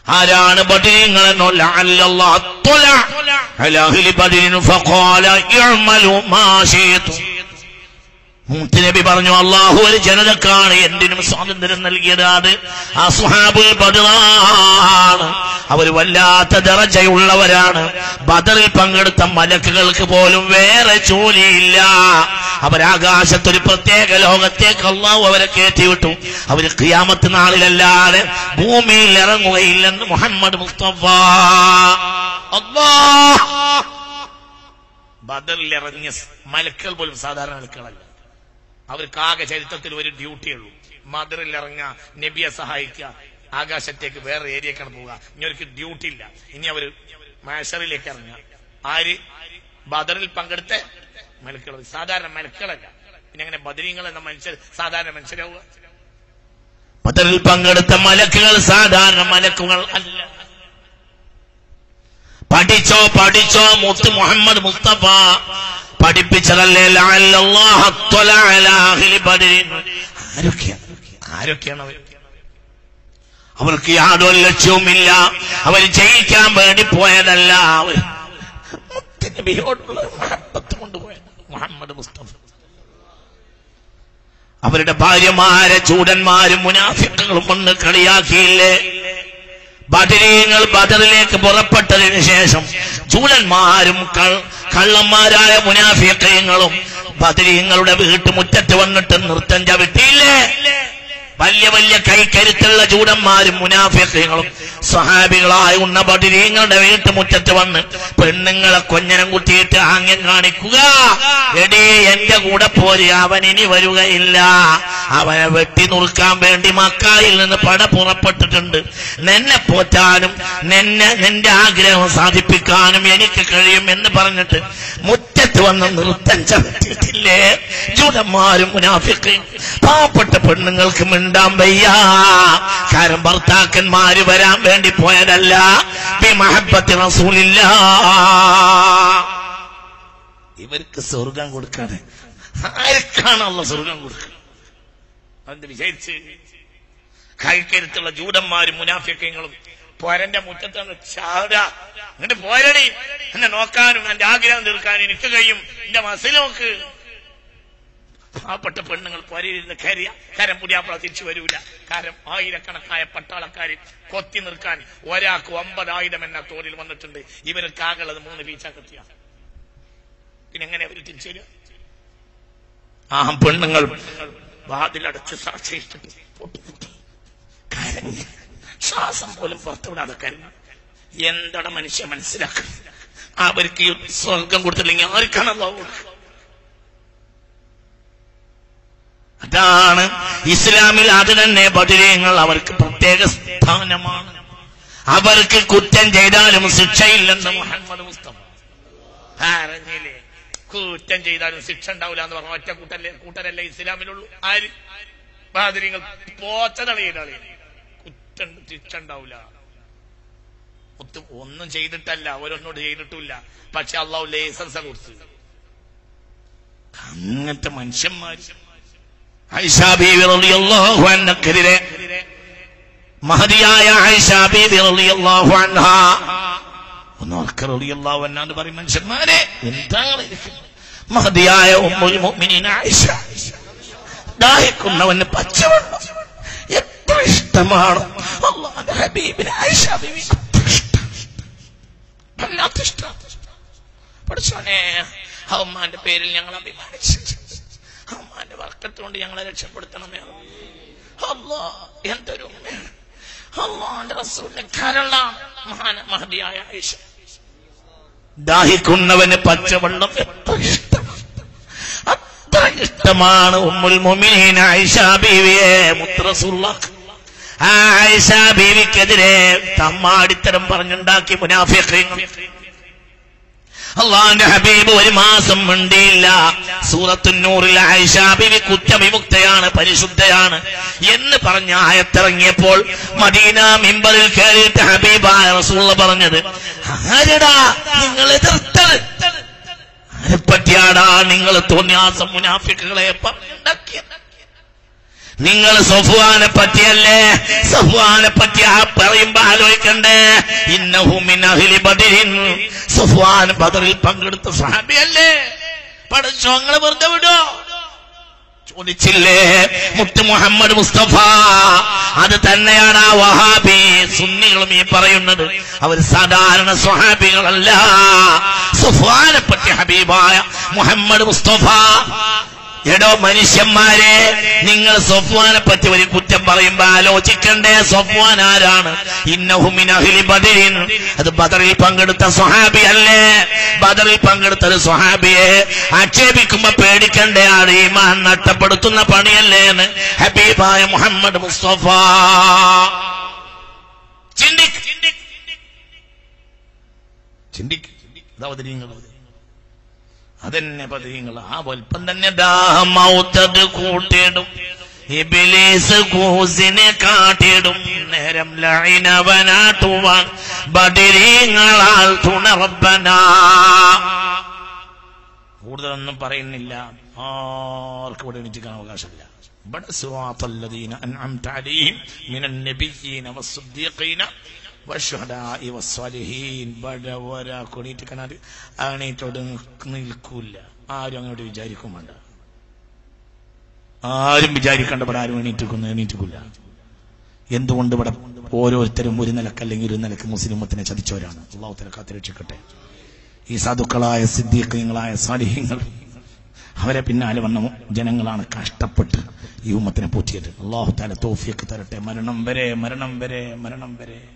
ആരാണ് ബദരീങ്ങളെന്നോ ലഅല്ലല്ലാഹു അത്വല അലാ അഹ്ലി ബദരിൻ ഫഖാല ഇഅ്മലു മാ ശിഅ്തും നബി പറഞ്ഞു അള്ളാഹു ഒരു ജനതക്കാണ് എന്തിനും സ്വാതന്ത്ര്യം നൽകിയത് അത് അസ്ഹാബുൽ ബദറാണ് അവർ വല്ലാത്ത ദറജയുള്ളവരാണ് ബദറിൽ പങ്കെടുത്ത മലക്കുകൾക്ക് പോലും വേറെ ജോലിയില്ല അവരാകാശത്തൊരു പ്രത്യേക ലോകത്തേക്ക് അള്ളാഹു അവരെ കയറ്റിവിട്ടു അവര് ഖിയാമത്ത് നാളിലല്ലാതെ ഭൂമിയിൽ ഇറങ്ങുകയില്ലെന്ന് മുഹമ്മദ് മുസ്തഫ അല്ലാഹ് ബദറിൽ ഇറങ്ങിയ മലക്കൾ പോലും സാധാരണ മലക്കളല്ല അവർക്ക് ആകെ ചരിത്രത്തിൽ ഒരു ഡ്യൂട്ടിയുള്ളൂ മദറിൽ ഇറങ്ങുക നബിയെ സഹായിക്കുക ആകാശത്തേക്ക് വേറെ ഏരിയക്കാണ് പോവുക ഇനി അവർക്ക് ഡ്യൂട്ടി ഇല്ല ഇനി അവര് മാഷറിലേക്ക് ഇറങ്ങുക ആര് ബദറിൽ പങ്കെടുത്ത മലക്കൾ സാധാരണ മലക്കളല്ല പിന്നെ അങ്ങനെ ബദരീങ്ങൾ എന്ന മനുഷ്യർ സാധാരണ മനുഷ്യരാവുക ബദറിൽ പങ്കെടുത്ത മലക്കുകൾ സാധാരണ മലക്കുകൾ അല്ല പഠിച്ചോ പഠിച്ചോ മുത്ത് മുഹമ്മദ് മുസ്തഫ പഠിപ്പിച്ചതല്ലേ ലഅല്ലല്ലാഹു അത്വല അലാ അഹ്ലി ബദരിൻ. ആരൊക്കെയാണ് ആരൊക്കെയാണ് അവർ അവർക്ക് യാതൊരു ലക്ഷ്യവുമില്ല അവർ ജയിക്കാൻ വേണ്ടി പോയതല്ല അവർ മുത്തനബിയോടുള്ള മഹബത്ത് കൊണ്ടുപോയത് മുഹമ്മദ് മുസ്തഫ അവരുടെ ഭാര്യമാരെ ചൂടന്മാരും മുനാഫിക്കുകളും വന്ന് കളിയാക്കിയില്ലേ ബദരീങ്ങൾ ബദറിലേക്ക് പുറപ്പെട്ടതിന് ശേഷം ചൂടന്മാരും കൾ- കള്ളന്മാരായ മുനാഫിക്കയങ്ങളും ബദരീങ്ങളുടെ വീട്ടുമുറ്റത്ത് വന്നിട്ട് നൃത്തം ചവിട്ടിയില്ലേ വലിയ വലിയ കൈക്കരുത്തുള്ള ചൂടന്മാരും മുനാഫിക്കയങ്ങളും സഹാബികളായ ഉണ്ണ ബദരീങ്ങളുടെ വീട്ടുമുറ്റത്ത് വന്ന് പെണ്ണുങ്ങളെ കൊഞ്ഞനം കുത്തിയിട്ട് ആംഗ്യം കാണിക്കുക എടീ എന്റെ കൂടെ പോര് അവൻ ഇനി വരികയില്ല അവനെ വെട്ടി നുറുക്കാൻ വേണ്ടി മക്കായിൽ നിന്ന് പട പുറപ്പെട്ടിട്ടുണ്ട് നിന്നെ പോറ്റാനും നിന്നെ നിന്റെ ആഗ്രഹം സാധിപ്പിക്കാനും എനിക്ക് കഴിയും എന്ന് പറഞ്ഞിട്ട് മുറ്റത്ത് വന്ന് നൃത്തം ചവിട്ടിയിട്ടില്ലേ ജൂതന്മാരും മുനാഫിക്കും പാവപ്പെട്ട പെണ്ണുങ്ങൾക്ക് മിണ്ടാൻ വയ്യ കാരണം ഭർത്താക്കന്മാര് വരാൻ വേണ്ടി പോയതല്ല ബി മഹബത്തി റസൂലില്ല ഇവർക്ക് സ്വർഗം കൊടുക്കാതെ ആർക്കാണല്ലോ സ്വർഗം കൊടുക്കുക അത് വിചാരിച്ച് കൈക്കരുത്തുള്ള ജൂതന്മാരും മുനാഫിക്കങ്ങളും പോരന്റെ മുറ്റത്താണ് ചാട എന്നിട്ട് പോരടി എന്നെ നോക്കാനും എന്റെ ആഗ്രഹം തീർക്കാനും എനിക്ക് കഴിയും എന്റെ മസിൽ നോക്ക് പാവപ്പെട്ട പെണ്ണുങ്ങൾ പൊരയിരുന്ന് കയറിയ കരം പുതിയാപ്പള തിരിച്ചു വരൂല കാരണം ആയിരക്കണക്കായ പട്ടാളക്കാര് കൊത്തി നിൽക്കാൻ ഒരാൾക്ക് ഒമ്പതായിരം എന്ന തോലിൽ വന്നിട്ടുണ്ട് ഇവർക്ക് ആകുള്ളത് മൂന്ന് പീച്ച കത്തിയ പിന്നെ എങ്ങനെ അവർ തിരിച്ചു വരിക ആ പെണ്ണുങ്ങൾ വാതിലടച്ച് സാക്ഷിച്ചിട്ട് പൊട്ടി പൊട്ടി കരഞ്ഞ് ശ്വാസം പോലും പുറത്തുവിടാതെ കരഞ്ഞു എന്താണ് മനുഷ്യ മനസ്സിലാക്കുന്നത് അവർക്ക് ഈ സ്വർഗം കൊടുത്തില്ലെങ്കിൽ ആർക്കാണല്ലോ കൊടുക്കുക അതാണ് ഇസ്ലാമിൽ അത് തന്നെ ബദിരങ്ങൾ അവർക്ക് പ്രത്യേക സ്ഥാനമാണ് അവർക്ക് കുറ്റം ചെയ്താലും ശിക്ഷയില്ലെന്ന് മുഹമ്മദ് മുസ്തഫ അറിഞ്ഞില്ലേ കുറ്റം ചെയ്താലും ശിക്ഷ ഉണ്ടാവില്ല എന്ന് പറഞ്ഞ ഒറ്റ കൂട്ടല്ലേ കൂട്ടരല്ലേ ഇസ്ലാമിലുള്ളൂ ആര് ബാദരിങ്ങൾ പോച്ചതളിയിലാണ് കുറ്റം ശിക്ഷ ഉണ്ടാവില്ല ഒത്തും ഒന്നും ചെയ്തിട്ടല്ല അവരൊന്നോട് ചെയ്തിട്ടില്ല പക്ഷെ അള്ളാഹു ലൈസൻസ് കൊടുത്തു അങ്ങനത്തെ മനുഷ്യന്മാര് ഐഷ ബീവി റളിയല്ലാഹു അൻഹക്കെതിരെ മഹതിയായ ഐഷ ബീവി റളിയല്ലാഹു അൻഹ ഒന്ന് ഓർക്ക റളിയല്ലാഹു അൻഹ എന്ന് പറയും മനുഷ്യന്മാരെ എന്താണ് ഇരിക്കുന്നത് മഹതിയായ ഉമ്മുൽ മുഅ്മിനീൻ ഐഷ ദാഹിക്കുന്നവന് പച്ചവെള്ളം എത്ര ഇഷ്ടമാണ് അള്ളാഹുവിന്റെ ഹബീബിന് ഐഷ ബീവി അത്ര ഇഷ്ടം വല്ലാത്ത ഇഷ്ടം പഠിച്ചോനെ ഹൗമാന്റെ പേരിൽ ഞങ്ങൾ അഭിമാനിച്ചു ഹൗമാന്റെ വർക്കത്തുകൊണ്ട് ഞങ്ങളെ രക്ഷപ്പെടുത്തണമേ അല്ലാ എന്തൊരു ഉമ്മയാണ് അള്ളാന്റെ റസൂലിന്റെ കരളാണ് മഹാന മഹതിയായ ആയിഷ ദാഹിക്കുന്നവന് പച്ചവെള്ളം എത്ര ഇഷ്ടം അത്ര ഇഷ്ടമാണ് ഉമ്മുൽ മുഅ്മിനീൻ ആയിഷ ബീവിയെ മുത്തറസുള്ള ആ ആയിഷ ബീവിക്കെതിരെ തമ്മാടിത്തരം പറഞ്ഞുണ്ടാക്കി മുനാഫിഖീങ്ങൾ അള്ളാന്റെ ഹബീബ് ഒരു മാസം മിണ്ടിയില്ല സൂറത്തുന്നൂറിൽ ആയിഷ ബിവി കുറ്റവിമുക്തയാണ് പരിശുദ്ധയാണ് എന്ന് പറഞ്ഞ ആയത്തിറങ്ങിയപ്പോൾ മദീന മിമ്പറിൽ കയറിയിട്ട് ഹബീബായ റസൂള്ള പറഞ്ഞത് ആരടാ നിങ്ങൾ എതിർത്തത് ആരെപ്പറ്റിയാടാ നിങ്ങൾ തോന്നിയാസം മുനാഫിക്കുകളെ പറഞ്ഞുണ്ടാക്കിയത് നിങ്ങൾ സഫുവാനെ പറ്റിയല്ലേ സഫുവാനെ പറ്റി ആ പറയുമ്പോ ആലോചിക്കണ്ടേ ഇന്നഹുമിൻ അഹ്ലി ബദരിൻ സഫുവാൻ ബദറിൽ പങ്കെടുത്ത സഹാബിയല്ലേ പഠിച്ചോ നിങ്ങളെ വെറുതെ വിടോ ചോദിച്ചില്ലേ മുത്ത് മുഹമ്മദ് മുസ്തഫ അത് തന്നെയാണ് ആ വഹാബി സുന്നികളും ഈ പറയുന്നത് അവർ സാധാരണ സ്വഹാബികളല്ല സുഫാനെ പറ്റി ഹബീബായ മുഹമ്മദ് മുസ്തഫ എടോ മനുഷ്യന്മാരെ നിങ്ങൾ സൊഫ്വാനെ പറ്റി ഒരു കുറ്റം പറയുമ്പോ ആലോചിക്കണ്ടേ സൊഫ്വാൻ ആരാണ് ഇന്നഹുമിൻ അഹ്ലി ബദരിൻ അത് ബദറിൽ പങ്കെടുത്ത സ്വഹാബി അല്ലേ ബദറിൽ പങ്കെടുത്ത ഒരു സ്വഹാബിയെ ആക്ഷേപിക്കുമ്പോ പേടിക്കണ്ടേ ആണ് ഈമാൻ നഷ്ടപ്പെടുത്തുന്ന പണിയല്ലേ എന്ന് ഹബീബായ മുഹമ്മദ് മുസ്തഫ ചിന്തിക്ക് ചിന്തിക്ക് ഇതാവതരീങ്ങൾ അതന്നെ പതിങ്ങൾ ആ വൽപ്പം തന്നെ ദാഹമൗത്തത് കൂട്ടിടും ഇബിലീസ് കൂസിനെ കാട്ടിടും നേരം ലൈനവനാട്ടുവാൻ ബദിരീങ്ങളാൽ തുണറബനാ കൂടുതലൊന്നും പറയുന്നില്ല ആർക്കും ഇവിടെ എണീറ്റിക്കാൻ അവകാശമില്ല ഇവിടെ സുറാത്തല്ലദീന അൻഅംത അലൈഹിം മിനൻ നബിയ്യീന വസ്സുദ്ദീഖീന വശുഹദാഇ വസ്സാലിഹീൻ ഇവിടെ ഒരാൾക്ക് എണീറ്റിക്കാൻ അത് എണീറ്റോട് നിൽക്കൂല ആരും അങ്ങോട്ട് വിചാരിക്കും വേണ്ട ആരും വിചാരിക്കേണ്ട ഇവിടെ ആരും എണീറ്റിക്കുന്നു എണീറ്റിക്കില്ല എന്തുകൊണ്ട് ഇവിടെ ഓരോരുത്തരും ഒരു നിലക്ക് അല്ലെങ്കിൽ ഒരു നിലക്ക് മുസ്ലിമത്തിനെ ചതിച്ചവരാണ് അള്ളാഹു തല കാത്തിരക്ഷിക്കട്ടെ ഈ സാധുക്കളായ സിദ്ദീഖ്യങ്ങളായ സാലിഹ്യങ്ങൾ അവരെ പിന്നാലെ വന്ന ജനങ്ങളാണ് കഷ്ടപ്പെട്ട് ഈ ഉമ്മത്തിനെ പോറ്റിയത് അള്ളാഹു താല തോഫിയൊക്കെ തരട്ടെ മരണം വരെ മരണം വരെ മരണം വരെ